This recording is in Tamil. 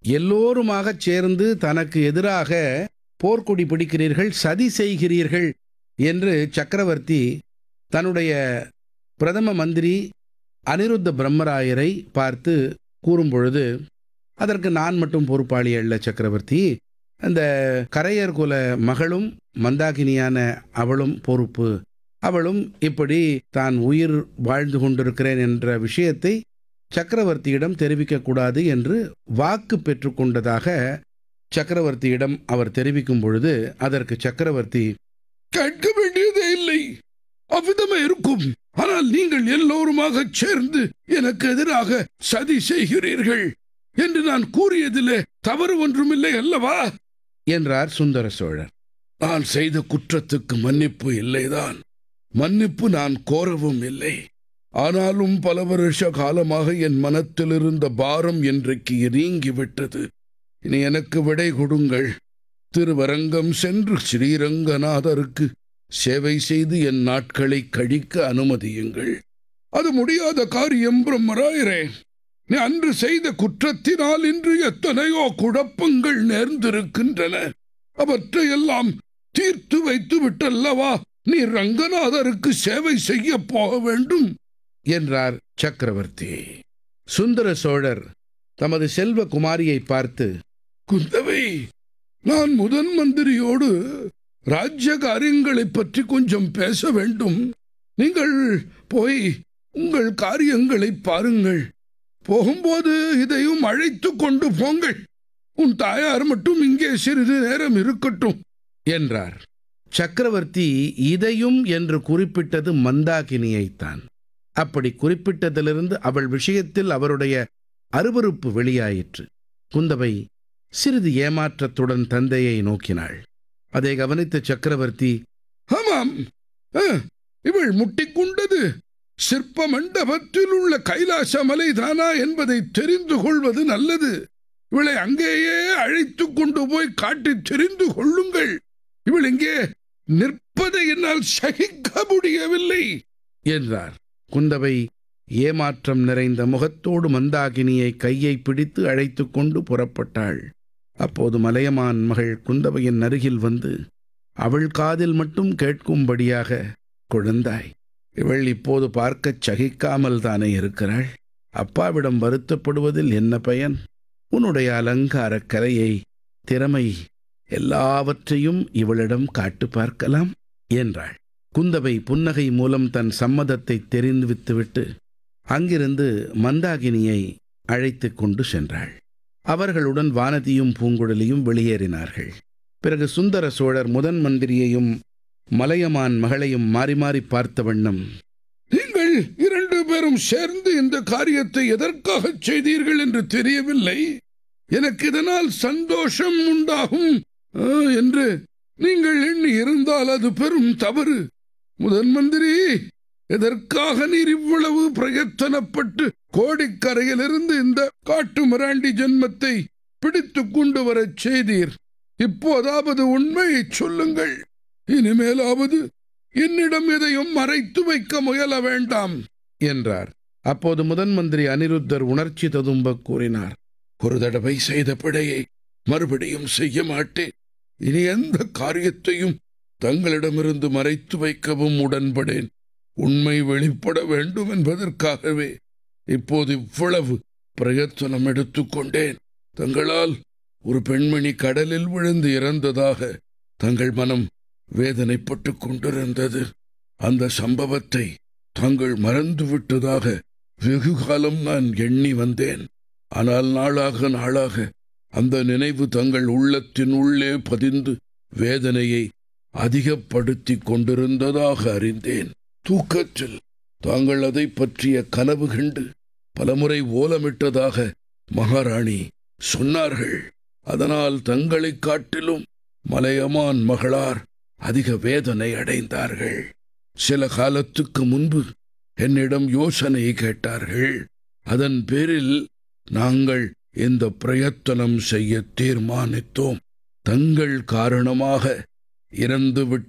எல்லோருமாகச் சேர்ந்து தனக்கு எதிராக போர்க்கொடி பிடிக்கிறீர்கள் சதி செய்கிறீர்கள் என்று சக்கரவர்த்தி தன்னுடைய பிரதம மந்திரி அனிருத்த பிரம்மராயரை பார்த்து கூறும்பொழுது அதற்கு நான் மட்டும் பொறுப்பாளி அல்ல சக்கரவர்த்தி அந்த கரையர் குல மகளும் மந்தாகினியான அவளும் பொறுப்பு அவளும் இப்படி தான் உயிர் வாழ்ந்து கொண்டிருக்கிறேன் என்ற விஷயத்தை சக்கரவர்த்தியிடம் தெரிவிக்கக்கூடாது என்று வாக்கு பெற்றுக்கொண்டதாக சக்கரவர்த்தியிடம் அவர் தெரிவிக்கும் பொழுது அதற்கு சக்கரவர்த்தி கேட்க வேண்டியதே இல்லை அவ்விதமே இருக்கும் ஆனால் நீங்கள் எல்லோருமாக சேர்ந்து எனக்கு எதிராக சதி செய்கிறீர்கள் என்று நான் கூறியதிலே தவறு ஒன்றுமில்லை அல்லவா என்றார் சுந்தர சோழர் நான் செய்த குற்றத்துக்கு மன்னிப்பு இல்லைதான் மன்னிப்பு நான் கோரவும் இல்லை ஆனாலும் பல வருஷ காலமாக என் மனத்தில் இருந்த பாரம் இன்றைக்கு நீங்கிவிட்டது இனி எனக்கு விடை கொடுங்கள் திருவரங்கம் சென்று ஸ்ரீரங்கநாதருக்கு சேவை செய்து என் நாட்களை கழிக்க அனுமதியுங்கள் அது முடியாத காரியம் பிரம்மராயரே நீ அன்று செய்த குற்றத்தினால் இன்று எத்தனையோ குழப்பங்கள் நேர்ந்திருக்கின்றன அவற்றையெல்லாம் தீர்த்து வைத்து விட்டல்லவா நீ ரங்கநாதருக்கு சேவை செய்ய போக வேண்டும் என்றார் சக்கரவர்த்தி சுந்தர சோழர் தமது செல்வ குமாரியை பார்த்து குந்தவை நான் முதன் மந்திரியோடு ராஜ்ய காரியங்களைப் பற்றி கொஞ்சம் பேச வேண்டும் நீங்கள் போய் உங்கள் காரியங்களை பாருங்கள் போகும்போது இதையும் அழைத்து கொண்டு போங்கள் உன் தாயார் மட்டும் இங்கே சிறிது நேரம் இருக்கட்டும் என்றார் சக்கரவர்த்தி இதையும் என்று குறிப்பிட்டது மந்தாகினியைத்தான் அப்படி குறிப்பிட்டதிலிருந்து அவள் விஷயத்தில் அவருடைய அருவருப்பு வெளியாயிற்று குந்தவை சிறிது ஏமாற்றத்துடன் தந்தையை நோக்கினாள் அதை கவனித்த சக்கரவர்த்தி ஆமாம் ஆ, இவள் முட்டிக்கொண்டது சிற்ப மண்டபத்தில் உள்ள கைலாச மலைதானா என்பதை தெரிந்து கொள்வது நல்லது இவளை அங்கேயே அழைத்து கொண்டு போய் காட்டித் தெரிந்து கொள்ளுங்கள் இவள் இங்கே நிற்பதை என்னால் சகிக்க முடியவில்லை என்றார் குந்தவை ஏமாற்றம் நிறைந்த முகத்தோடு மந்தாகினியை கையை பிடித்து அழைத்துக் கொண்டு புறப்பட்டாள் அப்போது மலையமான் மகள் குந்தவையின் அருகில் வந்து அவள் காதில் மட்டும் கேட்கும்படியாக குழந்தாய் இவள் இப்போது பார்க்கச் சகிக்காமல் தானே இருக்கிறாள் அப்பாவிடம் வருத்தப்படுவதில் என்ன பயன் உன்னுடைய அலங்காரக் கலையை திறமை எல்லாவற்றையும் இவளிடம் காட்டு பார்க்கலாம் என்றாள் குந்தவை புன்னகை மூலம் தன் சம்மதத்தை தெரிவித்துவிட்டு அங்கிருந்து மந்தாகினியை அழைத்து கொண்டு சென்றாள் அவர்களுடன் வானதியும் பூங்குழலியும் வெளியேறினார்கள் பிறகு சுந்தர சோழர் முதன் மந்திரியையும் மலையமான் மகளையும் மாறி மாறி பார்த்த வண்ணம் நீங்கள் இரண்டு பேரும் சேர்ந்து இந்த காரியத்தை எதற்காக செய்தீர்கள் என்று தெரியவில்லை எனக்கு இதனால் சந்தோஷம் உண்டாகும் ஆ, என்று நீங்கள் எண்ணி இருந்தால் அது பெரும் தவறு முதன் மந்திரி எதற்காக நீர் இவ்வளவு பிரயத்தனப்பட்டு கோடிக்கரையிலிருந்து இந்த காட்டு மிராண்டி ஜென்மத்தை பிடித்துக் கொண்டு வரச் செய்தீர் இப்போதாவது உண்மையை சொல்லுங்கள் இனிமேலாவது என்னிடம் எதையும் மறைத்து வைக்க முயல வேண்டாம் என்றார் அப்போது முதன் மந்திரி அனிருத்தர் உணர்ச்சி ததும்ப கூறினார் ஒரு தடவை செய்த பிழையை மறுபடியும் செய்ய மாட்டேன் இனி எந்த காரியத்தையும் தங்களிடமிருந்து மறைத்து வைக்கவும் உடன்படேன் உண்மை வெளிப்பட வேண்டும் என்பதற்காகவே இப்போது இவ்வளவு பிரயத்தனம் எடுத்துக்கொண்டேன் தங்களால் ஒரு பெண்மணி கடலில் விழுந்து இறந்ததாக தங்கள் மனம் வேதனைப்பட்டுக் கொண்டிருந்தது அந்த சம்பவத்தை தாங்கள் மறந்துவிட்டதாக வெகு காலம் நான் எண்ணி வந்தேன் ஆனால் நாளாக நாளாக அந்த நினைவு தங்கள் உள்ளத்தின் உள்ளே பதிந்து வேதனையை அதிகப்படுத்திக் கொண்டிருந்ததாக அறிந்தேன் தூக்கத்தில் தாங்கள் அதை பற்றிய கனவு கண்டு பலமுறை ஓலமிட்டதாக மகாராணி சொன்னார்கள் அதனால் தங்களைக் காட்டிலும் மலையமான் மகளார் அதிக வேதனை அடைந்தார்கள் சில காலத்துக்கு முன்பு என்னிடம் யோசனை கேட்டார்கள் அதன் பேரில் நாங்கள் இந்த பிரயத்தனம் செய்ய தீர்மானித்தோம் தங்கள் காரணமாக இறந்துவிட்ட